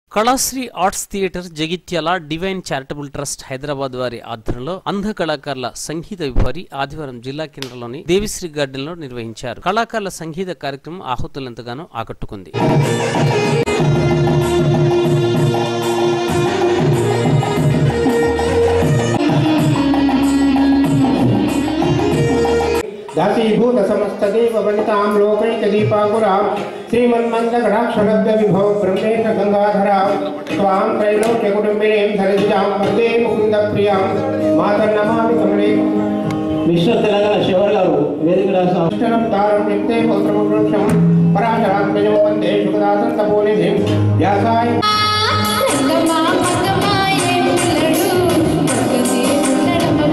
Kalasri arts theatre Jagtial divine charitable trust Hyderabad వారి ఆధ్వర్యంలో అంధ కళాకారుల సంగీత విభారి ఆదివారం జిల్లా కేంద్రంలోని దేవిశ్రీ గార్డెన్ లో నిర్వహించారు కళాకారుల సంగీత కార్యక్రమం ఆహుతులెంతగానో ఆకట్టుకుంది దాసీభూత సమస్తదేవ వనితాం లోకైకదీపాకురాం శ్రీమన్మందగడాక్షరద్య విభవ బ్రహ్మేంద్ర గంగాధరాం త్వాం త్రైలోక్య కుటుంబినీం ధరిజాం వందే ముకుంద ప్రియాం మాతన్నమామి కమలే మిశ్ర తెలంగాణ శివర్ గారు వేదిక రాసిన అష్టరం దారం నిత్తే పుత్రముక్షం పరాశరాత్మజం వందే శుభదాసంత పోలిధిం వ్యాసాయ రంగమా మంగమాయే పిల్లడు పక్కనే ఉండడమ్మ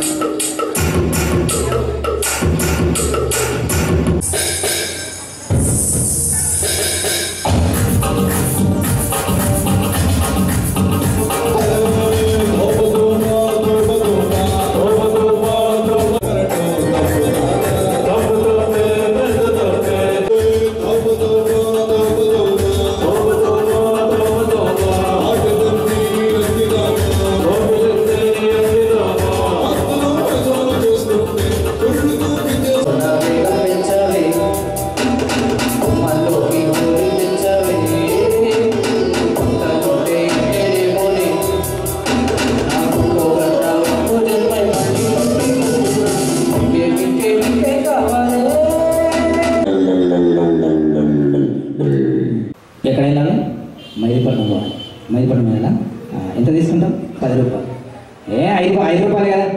ఎక్కడైనా మైదపట్నంలో మైదపట్నం వెళ్ళా ఎంత తీసుకుంటాం పది రూపాయలు ఏ ఐదు ఐదు రూపాయలు కదా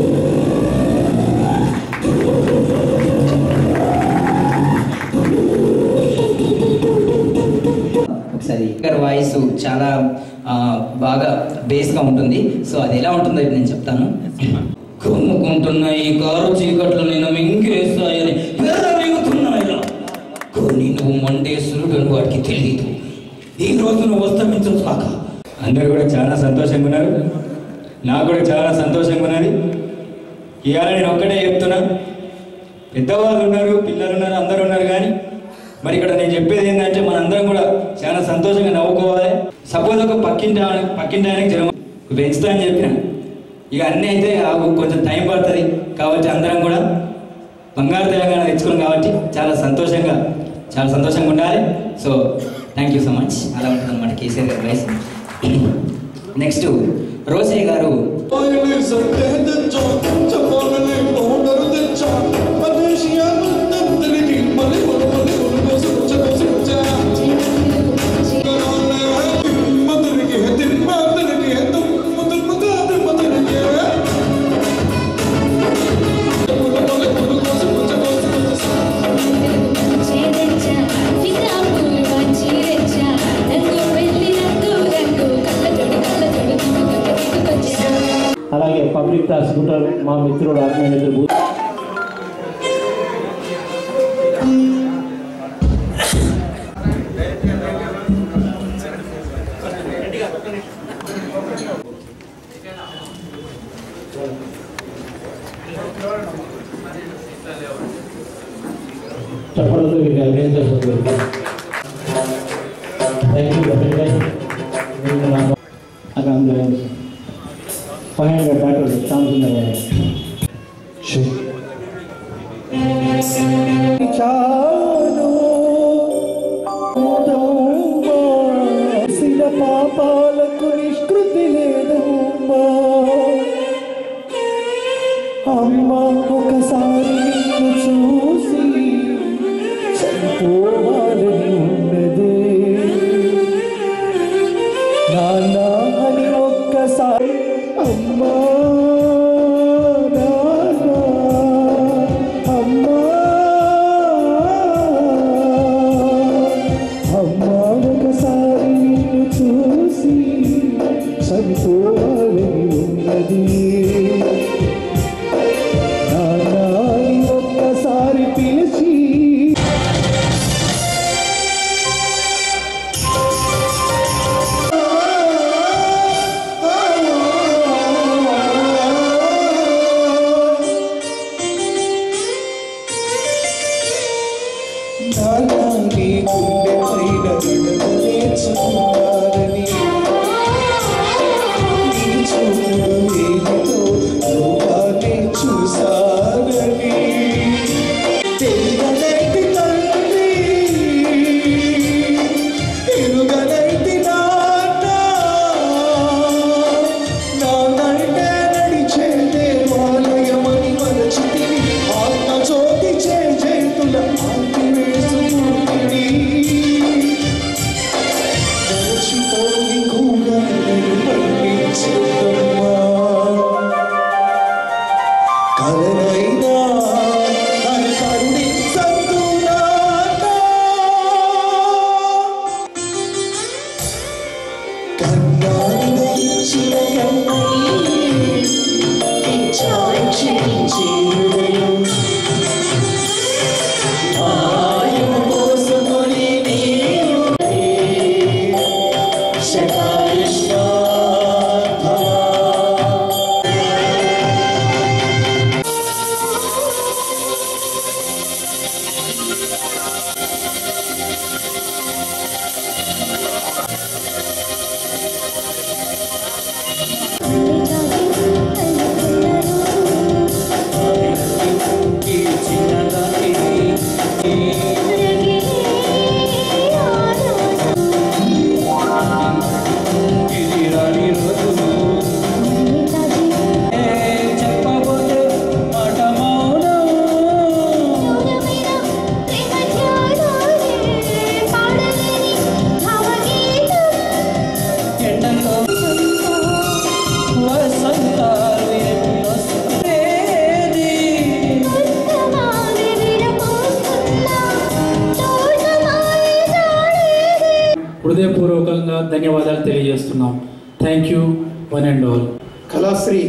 ఒకసారి గారి వాయిస్ చాలా ఆ, బాగా బేస్గా ఉంటుంది సో అది ఎలా ఉంటుందో ఇప్పుడు నేను చెప్తాను కొమ్ముకుంటున్న ఈ కారు చీకట్లు నేను మింగేస్తాయని విర్రవీగుతున్నాయిరా కొన్ని నువ్వు మండేశ్వరుడు అని వాడికి తెలియదు ఈ రోజు నువ్వు వస్తమించు కాక అందరూ కూడా చాలా సంతోషంగా ఉన్నారు నాకు కూడా చాలా సంతోషంగా ఉన్నది ఇవాళ నేను ఒక్కటే చెప్తున్నా పెద్దవాళ్ళు ఉన్నారు పిల్లలు ఉన్నారు అందరూ ఉన్నారు కానీ మరి ఇక్కడ నేను చెప్పేది ఏంటంటే మనందరం కూడా చాలా సంతోషంగా నవ్వుకోవాలి సపోజ్ ఒక పక్కింటి ఆయన- పక్కింటి ఆయనకి జ్వరం పెంచుతా అని చెప్పిన ఇక అన్నీ అయితే ఆగు, కొంచెం టైం పడుతుంది కాబట్టి అందరం కూడా బంగారు తెలంగాణ తెచ్చుకున్నాం కాబట్టి చాలా సంతోషంగా చాలా సంతోషంగా ఉండాలి so thank you so much అలా ఉంటుంది అనమాట కేసీఆర్ గారి వాయిస్ నెక్స్ట్ రోసే గారు చేదెచ్చా ఫిదాపుల్ మంచి రెచ్చా రంగు వెళ్ళి రంగు రంగు కళ్ళ జోడు కళ్ళ జోడు దిగుకొచ్చా దిగుకొచ్చా అలాగే పబ్లిక్ ప్రాసిక్యూటర్ మా మిత్రుడు ఆత్మీయ మిత్రుడు చెప్పడంతో మీకు అభినందించవచ్చు థ్యాంక్ యూ అక్కడ ఫైవ్ హండ్రెడ్ డాక్టర్ సాంసుందర్ పాపాలకు నిష్కృతి లేదమ్మా అమ్మ ఒకసారి నిన్ను చూసి చనిపోవాలని ఉన్నదే నాన్న అని ఒక్కసారి అమ్మా నాన్న అమ్మా అమ్మా ఒకసారి నిన్ను చూసి హృదయపూర్వకంగా ధన్యవాదాలు తెలియజేస్తున్నాం thank you one and all Kalashree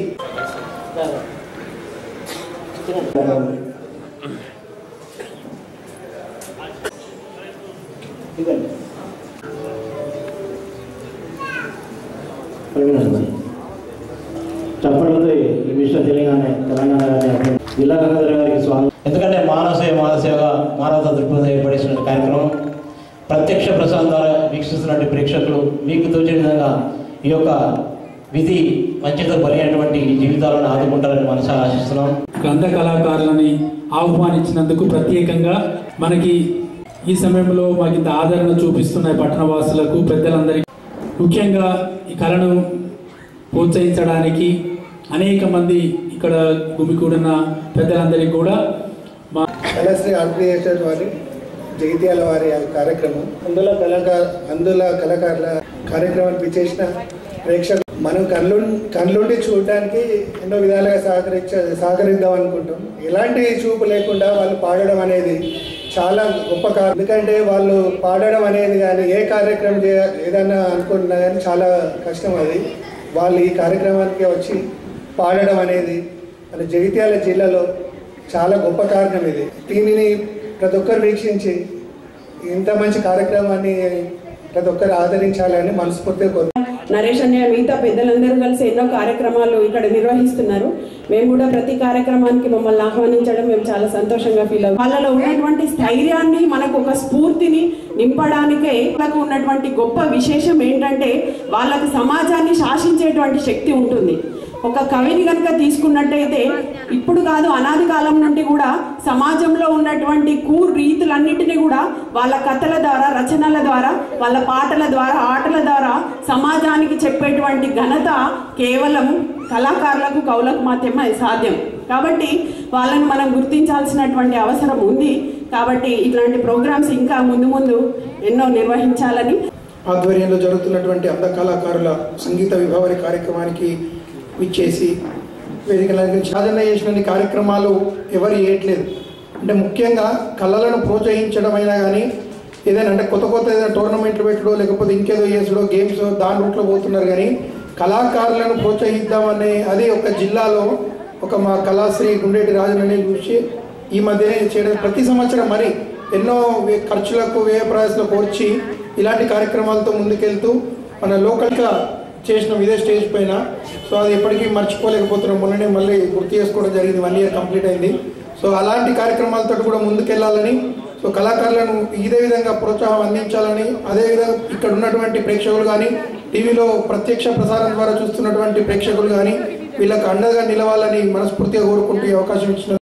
చెప్పడంతో ఈ విషయం తెలియగానే తెలంగాణ గారిని జిల్లా గంగాధర గారికి స్వాగతం ఎందుకంటే మానవ సేవ మానవ సేవ మానవత దృక్పథం ఏర్పడేసిన కార్యక్రమం ప్రత్యక్ష ప్రసారం ద్వారా వీక్షిస్తున్నటువంటి ప్రేక్షకులు మీకు తోచిన విధంగా ఈ యొక్క విధి మంచితో పలిగినటువంటి జీవితాలను ఆదుకుంటారని మనసా ఆశిస్తున్నాం గ్రంథ కళాకారులని ఆహ్వానించినందుకు ప్రత్యేకంగా మనకి ఈ సమయంలో మాకు ఇంత ఆదరణ చూపిస్తున్న పట్టణవాసులకు పెద్దలందరికీ ముఖ్యంగా ఈ కళను ప్రోత్సహించడానికి అనేక మంది ఇక్కడ గుమికూడిన పెద్దలందరికీ కూడా మా కళాశ్రీ ఆర్ట్ క్రియేటర్ వారి జగిత్యాల వారి ఆ కార్యక్రమం అందులో కళాకార అందులో కళాకారుల కార్యక్రమానికి విచ్చేసిన ప్రేక్షకులు మనం కళ్ళు కళ్ళుండి చూడడానికి ఎన్నో విధాలుగా సహకరించ సహకరిద్దాం అనుకుంటాం ఎలాంటి చూపు లేకుండా వాళ్ళు పాడడం అనేది చాలా గొప్ప కారణం ఎందుకంటే వాళ్ళు పాడడం అనేది కానీ ఏ కార్యక్రమం చేయ ఏదన్నా అనుకున్నా కానీ చాలా కష్టం అది వాళ్ళు ఈ కార్యక్రమానికి వచ్చి పాడడం అనేది మన జగిత్యాల జిల్లాలో చాలా గొప్ప కారణం ఇది దీనిని ప్రతి ఒక్కరు వీక్షించి ఇంత మంచి కార్యక్రమాన్ని ప్రతి ఒక్కరు ఆదరించాలని మనస్ఫూర్తిగా కోరు నరేష్ అన్నయ్య మిగతా పెద్దలందరూ కలిసి ఎన్నో కార్యక్రమాలు ఇక్కడ నిర్వహిస్తున్నారు మేము కూడా ప్రతి కార్యక్రమానికి మమ్మల్ని ఆహ్వానించడం మేము చాలా సంతోషంగా ఫీల్ అవుతాం వాళ్ళలో ఉన్నటువంటి స్థైర్యాన్ని మనకు ఒక స్ఫూర్తిని నింపడానికే వాళ్ళకు ఉన్నటువంటి గొప్ప విశేషం ఏంటంటే వాళ్ళకు సమాజాన్ని శాసించేటువంటి శక్తి ఉంటుంది ఒక కవిని కనుక తీసుకున్నట్టయితే ఇప్పుడు కాదు అనాది కాలం నుండి కూడా సమాజంలో ఉన్నటువంటి కూర్ రీతులన్నింటినీ కూడా వాళ్ళ కథల ద్వారా రచనల ద్వారా వాళ్ళ పాటల ద్వారా ఆటల ద్వారా సమాజానికి చెప్పేటువంటి ఘనత కేవలం కళాకారులకు కవులకు మాత్రమే సాధ్యం కాబట్టి వాళ్ళని మనం గుర్తించాల్సినటువంటి అవసరం ఉంది కాబట్టి ఇట్లాంటి ప్రోగ్రామ్స్ ఇంకా ముందు ముందు ఎన్నో నిర్వహించాలని ఆధ్వర్యంలో జరుగుతున్నటువంటి అంధ కళాకారుల సంగీత విభావరి కార్యక్రమానికి విచ్చేసి వేదికల సాధన చేసిన కార్యక్రమాలు ఎవరు చేయట్లేదు అంటే ముఖ్యంగా కళలను ప్రోత్సహించడమైనా కానీ ఏదైనా అంటే కొత్త కొత్త ఏదైనా టోర్నమెంట్లు పెట్టడో లేకపోతే ఇంకేదో చేసుడో గేమ్స్ దాని రూట్లో పోతున్నారు కానీ కళాకారులను ప్రోత్సహిద్దామనే అది ఒక జిల్లాలో ఒక మా కళాశ్రీ గుండేటి రాజునని చూసి ఈ మధ్యనే చేయడం ప్రతి సంవత్సరం మరి ఎన్నో వే- ఖర్చులకు వ్యయ ప్రయాసాలకు వచ్చి ఇలాంటి కార్యక్రమాలతో ముందుకెళ్తూ మన లోకల్గా చేసిన ఇదే స్టేజ్ పైన సో అది ఎప్పటికీ మర్చిపోలేకపోతున్నాం మొన్ననే మళ్ళీ గుర్తు చేసుకోవడం జరిగింది వన్ ఇయర్ కంప్లీట్ అయింది సో అలాంటి కార్యక్రమాలతో కూడా ముందుకెళ్లాలని సో కళాకారులను ఇదే విధంగా ప్రోత్సాహం అందించాలని అదేవిధంగా ఇక్కడ ఉన్నటువంటి ప్రేక్షకులు కానీ టీవీలో ప్రత్యక్ష ప్రసారం ద్వారా చూస్తున్నటువంటి ప్రేక్షకులు కానీ వీళ్ళకు అండగా నిలవాలని మనస్ఫూర్తిగా కోరుకుంటూ ఈ అవకాశం ఇచ్చిన